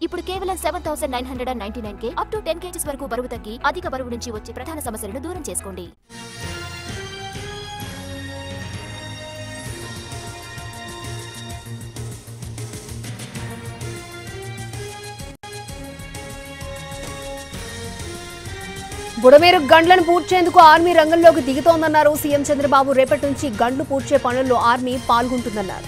ఇప్పుడు కేవలం seven thousand nine hundred and ninety nine K up to ten kgs వరకు బరువు తగ్గి అధిక బరువు నుంచి వచ్చే ప్రధాన సమస్యలను దూరం చేసుకోండి బుడమేరు గండ్లను పూడ్చేందుకు ఆర్మీ రంగంలోకి దిగుతోందన్నారు సీఎం చంద్రబాబు రేపటి నుంచి గండ్లు పూడ్చే పనుల్లో ఆర్మీ పాల్గొంటుందన్నారు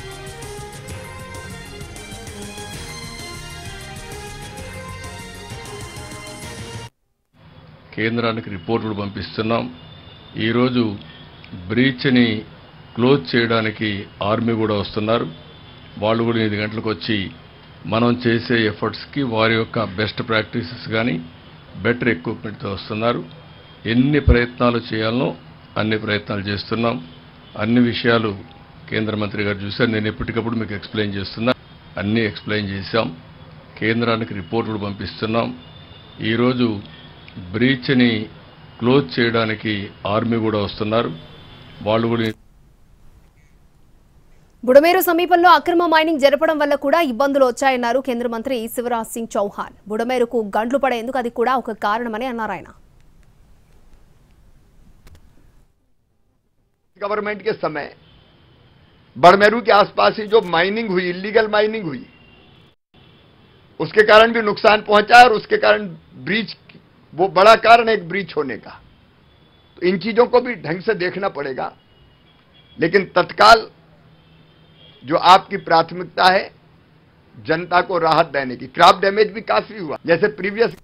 కేంద్రానికి రిపోర్టులు పంపిస్తున్నాం ఈరోజు బ్రీచ్ని క్లోజ్ చేయడానికి ఆర్మీ కూడా వస్తున్నారు వాళ్ళు కూడా ఎనిమిది గంటలకు వచ్చి మనం చేసే ఎఫర్ట్స్కి వారి యొక్క బెస్ట్ ప్రాక్టీసెస్ కానీ బెటర్ ఎక్విప్మెంట్తో వస్తున్నారు ఎన్ని ప్రయత్నాలు చేయాలనో అన్ని ప్రయత్నాలు చేస్తున్నాం అన్ని విషయాలు కేంద్ర మంత్రి గారు చూశారు నేను ఎప్పటికప్పుడు మీకు ఎక్స్ప్లెయిన్ చేస్తున్నా అన్నీ ఎక్స్ప్లెయిన్ చేశాం కేంద్రానికి రిపోర్టులు పంపిస్తున్నాం ఈరోజు బ్రీచ్ని క్లోజ్ చేయడానికి ఆర్మీ కూడా వస్తున్నారు వాళ్ళు కూడా బుడమేరు సమీపంలో అక్రమ మైనింగ్ జరపడం వల్ల కూడా ఇబ్బందులు వచ్చాయన్నారు కేంద్ర మంత్రి శివరాజ్ సింగ్ చౌహాన్ బుడమేరుకు గండ్లు పడేందుకు అది కూడా ఒక కారణమని అన్నారు ఆయన गवर्नमेंट के समय बड़मेरू के आसपास ही जो माइनिंग हुई इलीगल माइनिंग हुई उसके कारण भी नुकसान पहुंचा और उसके कारण ब्रीच वो बड़ा कारण है एक ब्रीच होने का तो इन चीजों को भी ढंग से देखना पड़ेगा लेकिन तत्काल जो आपकी प्राथमिकता है जनता को राहत देने की क्रॉप डैमेज भी काफी हुआ जैसे प्रीवियस